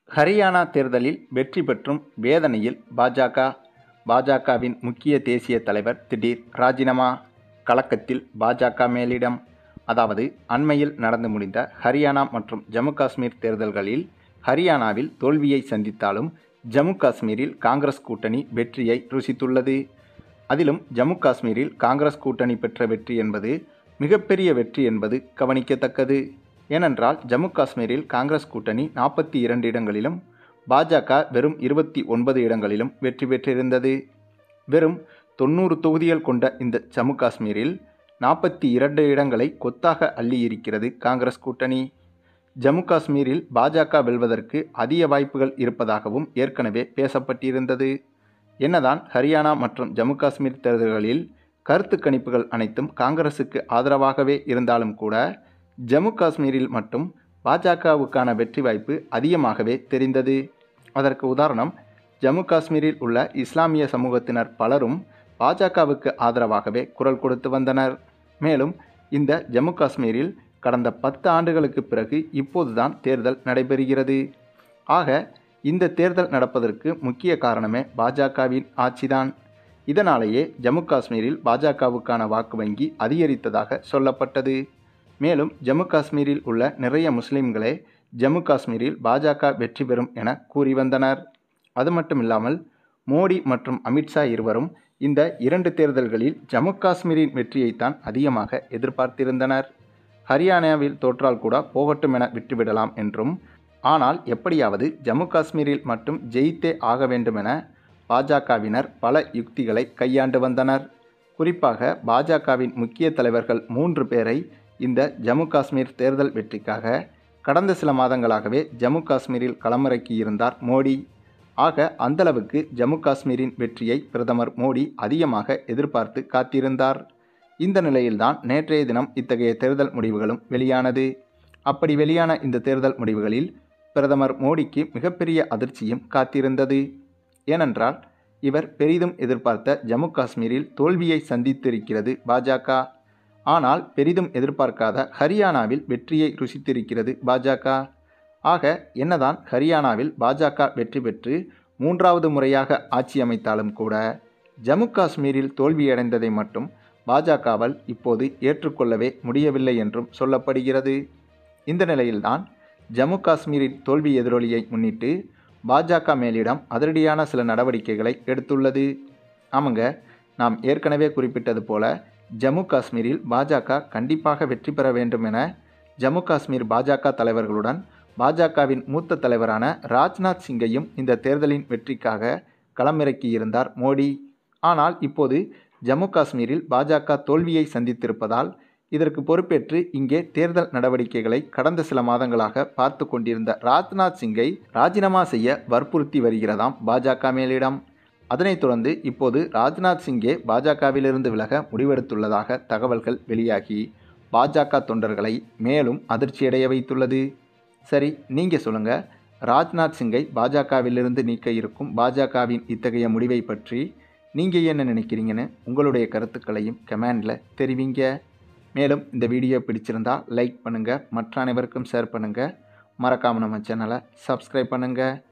ஹரியானா தேர்தலில் வெற்றி பெற்றும் வேதனையில் பாஜக பாஜகவின் முக்கிய தேசிய தலைவர் திடீர் ராஜினாமா கலக்கத்தில் பாஜக மேலிடம் அதாவது அண்மையில் நடந்து முடிந்த ஹரியானா மற்றும் ஜம்மு காஷ்மீர் தேர்தல்களில் ஹரியானாவில் தோல்வியை சந்தித்தாலும் ஜம்மு காஷ்மீரில் காங்கிரஸ் கூட்டணி வெற்றியை ருசித்துள்ளது அதிலும் ஜம்மு காஷ்மீரில் காங்கிரஸ் கூட்டணி பெற்ற வெற்றி என்பது மிகப்பெரிய வெற்றி என்பது கவனிக்கத்தக்கது ஏனென்றால் ஜம்மு காஷ்மீரில் காங்கிரஸ் கூட்டணி நாற்பத்தி இரண்டு இடங்களிலும் பாஜக வெறும் இருபத்தி ஒன்பது இடங்களிலும் வெற்றி பெற்றிருந்தது வெறும் தொண்ணூறு தொகுதிகள் கொண்ட இந்த ஜம்மு காஷ்மீரில் நாற்பத்தி இரண்டு இடங்களை கொத்தாக அள்ளியிருக்கிறது காங்கிரஸ் கூட்டணி ஜம்மு காஷ்மீரில் பாஜக வெல்வதற்கு அதிக வாய்ப்புகள் இருப்பதாகவும் ஏற்கனவே பேசப்பட்டிருந்தது என்னதான் ஹரியானா மற்றும் ஜம்மு காஷ்மீர் தேர்தல்களில் கருத்து கணிப்புகள் அனைத்தும் காங்கிரசுக்கு ஆதரவாகவே இருந்தாலும் கூட ஜம்மு காஷ்மீரில் மட்டும் பாஜகவுக்கான வெற்றி வாய்ப்பு அதிகமாகவே தெரிந்தது அதற்கு உதாரணம் ஜம்மு காஷ்மீரில் உள்ள இஸ்லாமிய சமூகத்தினர் பலரும் பாஜகவுக்கு ஆதரவாகவே குரல் கொடுத்து வந்தனர் மேலும் இந்த ஜம்மு காஷ்மீரில் கடந்த பத்து ஆண்டுகளுக்கு பிறகு இப்போதுதான் தேர்தல் நடைபெறுகிறது ஆக இந்த தேர்தல் நடப்பதற்கு முக்கிய காரணமே பாஜகவின் ஆட்சிதான் இதனாலேயே ஜம்மு காஷ்மீரில் பாஜகவுக்கான வாக்கு வங்கி அதிகரித்ததாக சொல்லப்பட்டது மேலும் ஜம்மு காஷ்மீரில் உள்ள நிறைய முஸ்லிம்களே ஜம்மு காஷ்மீரில் பாஜக வெற்றி பெறும் என கூறி வந்தனர் அது மட்டும் இல்லாமல் மோடி மற்றும் அமித்ஷா இருவரும் இந்த இரண்டு தேர்தல்களில் ஜம்மு காஷ்மீரின் வெற்றியைத்தான் அதிகமாக எதிர்பார்த்திருந்தனர் ஹரியானாவில் தோற்றால் கூட போகட்டும் என விட்டுவிடலாம் என்றும் ஆனால் எப்படியாவது ஜம்மு காஷ்மீரில் மட்டும் ஜெயித்தே ஆக வேண்டுமென பாஜகவினர் பல யுக்திகளை கையாண்டு வந்தனர் குறிப்பாக பாஜகவின் முக்கிய தலைவர்கள் மூன்று பேரை இந்த ஜம்மு காஷ்மீர் தேர்தல் வெற்றிக்காக கடந்த சில மாதங்களாகவே ஜம்மு காஷ்மீரில் களமிறக்கி இருந்தார் மோடி ஆக அந்தளவுக்கு ஜம்மு காஷ்மீரின் வெற்றியை பிரதமர் மோடி அதிகமாக எதிர்பார்த்து காத்திருந்தார் இந்த நிலையில்தான் நேற்றைய தினம் இத்தகைய தேர்தல் முடிவுகளும் வெளியானது அப்படி வெளியான இந்த தேர்தல் முடிவுகளில் பிரதமர் மோடிக்கு மிகப்பெரிய அதிர்ச்சியும் காத்திருந்தது ஏனென்றால் இவர் பெரிதும் எதிர்பார்த்த ஜம்மு காஷ்மீரில் தோல்வியை சந்தித்திருக்கிறது பாஜக ஆனால் பெரிதும் எதிர்பார்க்காத ஹரியானாவில் வெற்றியை ருசித்திருக்கிறது பாஜக ஆக என்னதான் ஹரியானாவில் பாஜக வெற்றி பெற்று மூன்றாவது முறையாக ஆட்சி அமைத்தாலும் கூட ஜம்மு காஷ்மீரில் தோல்வியடைந்ததை மட்டும் பாஜகவால் இப்போது ஏற்றுக்கொள்ளவே முடியவில்லை என்றும் சொல்லப்படுகிறது இந்த நிலையில்தான் ஜம்மு காஷ்மீரின் தோல்வி எதிரொலியை முன்னிட்டு பாஜக மேலிடம் அதிரடியான சில நடவடிக்கைகளை எடுத்துள்ளது ஆமாங்க நாம் ஏற்கனவே குறிப்பிட்டது போல ஜம்மு காஷ்மீரில் பாஜக கண்டிப்பாக வெற்றி பெற வேண்டும் என ஜம்மு காஷ்மீர் பாஜக தலைவர்களுடன் பாஜகவின் மூத்த தலைவரான ராஜ்நாத் சிங்கையும் இந்த தேர்தலின் வெற்றிக்காக களமிறக்கியிருந்தார் மோடி ஆனால் இப்போது ஜம்மு காஷ்மீரில் பாஜக தோல்வியை சந்தித்திருப்பதால் இதற்கு பொறுப்பேற்று இங்கே தேர்தல் நடவடிக்கைகளை கடந்த சில மாதங்களாக பார்த்து கொண்டிருந்த ராஜ்நாத் சிங்கை ராஜினாமா செய்ய வற்புறுத்தி வருகிறதாம் பாஜக மேலிடம் அதனைத் தொடர்ந்து இப்போது ராஜ்நாத் சிங்கே பாஜகவிலிருந்து விலக முடிவெடுத்துள்ளதாக தகவல்கள் வெளியாகி பாஜக தொண்டர்களை மேலும் அதிர்ச்சியடைய வைத்துள்ளது சரி நீங்கள் சொல்லுங்கள் ராஜ்நாத் சிங்கை பாஜகவிலிருந்து நீக்க இருக்கும் பாஜகவின் இத்தகைய முடிவை பற்றி நீங்கள் என்ன நினைக்கிறீங்கன்னு உங்களுடைய கருத்துக்களையும் கமெண்டில் தெரிவிங்க மேலும் இந்த வீடியோ பிடிச்சிருந்தால் லைக் பண்ணுங்கள் மற்ற அனைவருக்கும் ஷேர் பண்ணுங்கள் மறக்காமல் நம்ம சேனலை சப்ஸ்கிரைப் பண்ணுங்கள்